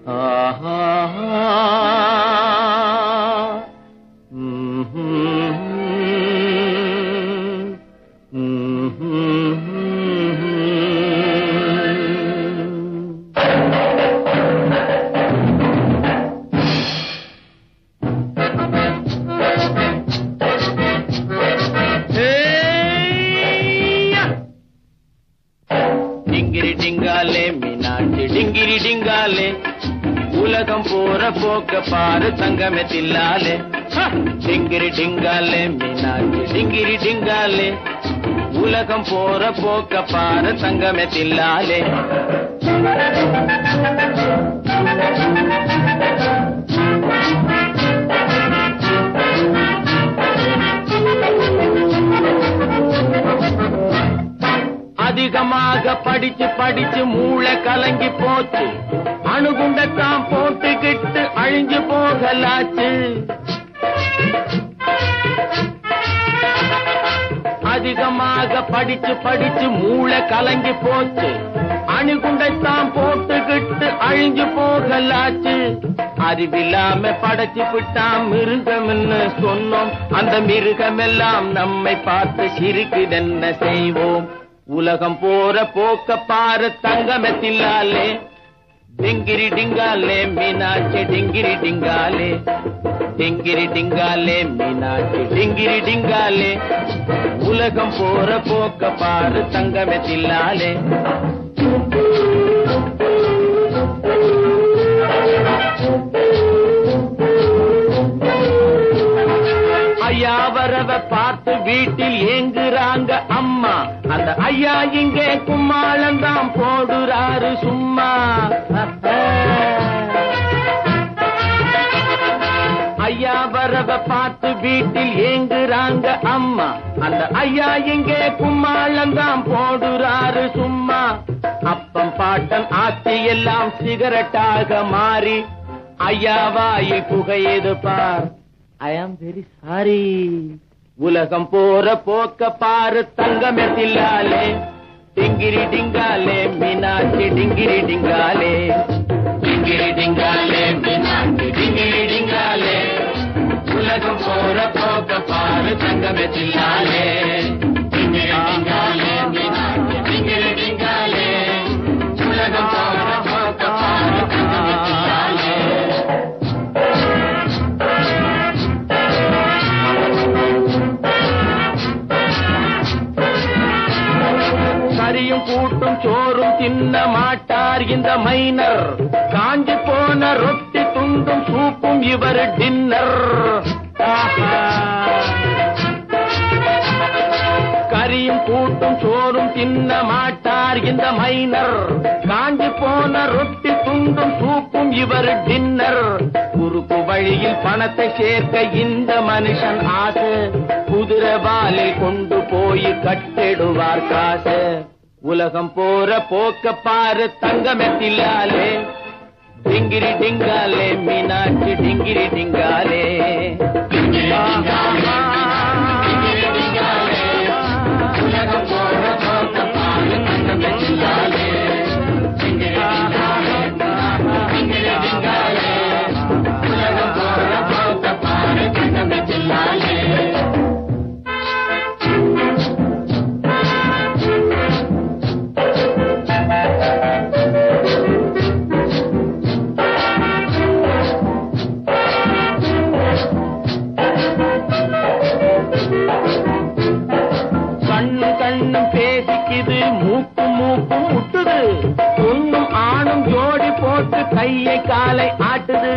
ஆஹா ம்ஹும். ம்ஹும். ஏய்யா! டிங்கிரி டிங்காலே மீனாட்சி டிங்கிரி டிங்காலே உலகம் போற போக்க பாரு தங்கமே தில்லாலே ஹ! டிங்கிரி டிங்காலே மீனாட்சி டிங்கிரி டிங்காலே உலகம் போற போக்க பாரு தங்கமே தில்லாலே அதிகமாக படிச்சு படிச்சு மூளை கலங்கி போச்சு அணுகுண்டத்தான் போட்டுக்கிட்டு அழிஞ்சு போகலாச்சு அதிகமாக படிச்சு படிச்சு மூளை கலங்கி போச்சு அணுகுண்டைத்தான் போட்டுக்கிட்டு அழிஞ்சு போகலாச்சு அறிவில்லாம படைச்சு விட்டான் மிருகம்னு சொன்னோம் அந்த மிருகமெல்லாம் நம்மை பார்த்து சிரிக்குதென்ன செய்வோம் உலகம் போற போக்க பாரு தங்கமெத்தில்லாலே டிங்கிரி டிங்காலே மீனாட்சி டிங்கிரி டிங்காலே டிங்கிரி டிங்காலே மீனாட்சி டிங்கிரி டிங்காலே உலகம் போற போக்க பாரு தங்கமெத்தில்லாலே ஐயா வரவ பார்த்து வீட்டில் ஏங்குறாங்க அம்மா அந்த ஐயா இங்கே கும்மாளம் தான் போடுறாரு சும்மா ஐயா வரவ பார்த்து வீட்டில் ஏங்குறாங்க அம்மா அந்த ஐயா இங்கே கும்மாளம் தான் போடுறாரு சும்மா அப்பம் பாட்டன் ஆட்சி எல்லாம் சிகரெட்டாக மாறி ஐயா வாயில் புகையது பார் ஐ ஆம் வெரி சாரி உலகம் போற போக்க பாரு தங்கமே தில்லாலே டிங்கிரி டிங்காலே மீனாட்சி டிங்கிரி டிங்காலே டிங்கிரி டிங்காலே மீனாட்சி டிங்கிரி டிங்காலே உலகம் போற போக்க பாரு தங்கமே தில்லாலே டிங்கிரி டிங்காலே மீனாட்சி டிங்கிரி டிங்காலே உலகம் போற போக்க பாரு தங்கமே தில்லாலே கரியும் கூட்டும் சோறும் தின்ன மாட்டார் இந்த மைனர் காஞ்சி போன ரொட்டி துண்டும் சூப்பும் இவர் டின்னர் ஆஹா. கரியும் கூட்டும் சோறும் தின்ன மாட்டார் இந்த மைனர் காஞ்சி போன ரொட்டி துண்டும் சூப்பும் இவர் டின்னர் குறுக்கு வழியில் பணத்தை சேர்க்க இந்த மனுஷன் ஆசை குதிரை வாலில் கொண்டு போய் கட்டிடுவார் காசு உலகம் போற போக்க பாரு தங்கமெத்தில்லாலே டிங்கிரி டிங்காலே மீனாட்சி டிங்கிரி டிங்காலே உலகம் போற போக்க பாரு தங்கமெத்தில்லாலே டிங்கிரி டிங்காலே டிங்கிரி டிங்காலே உலகம் போற போக்க பாரு தங்கமெத்தில்லாலே கண்ணும் கண்ணும் பேசிக்குது மூக்கு மூக்கு முட்டுது பொண்ணும் ஆணும் ஜோடி போட்டு கையை காலை ஆட்டுது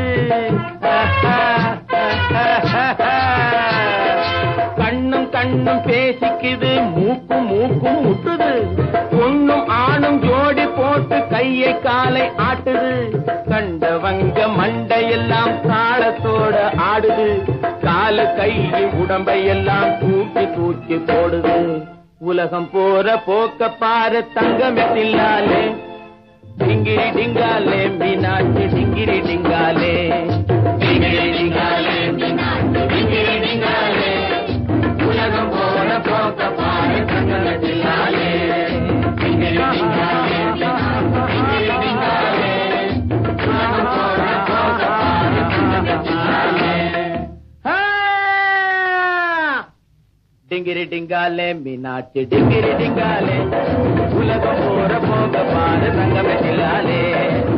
கண்ணும் கண்ணும் பேசிக்குது மூக்கு மூக்கு முட்டுது பொண்ணும் ஆணும் ஜோடி போட்டு கையை காலை ஆட்டுது கண்டவங்க மண்டையெல்லாம் தாளத்தோட ஆடுது கால கையை உடம்பையெல்லாம் தூக்கி தூக்கி போடுது உலகம் போற போக்க பாரு தங்கமெத்தில்லாலே டிங்கிரி டிங்காலே மீனாட்சி டிங்கிரி டிங்காலே டிங்கிரி டிங்காலே மீனாட்சி டிங்கிரி டிங்காலே உலகம் போற போக்க பாரு தங்கமெத்தில்லாலே டிங்கிரி டிங்காலே மீனாட்சி டிங்கிரி டிங்காலே உலகம் போற டிங்கிரி டிங்காலே மீனாட்சி டிங்கிரி டிங்காலே உலகம் போற போக பாரு தங்கமே தில்லாலே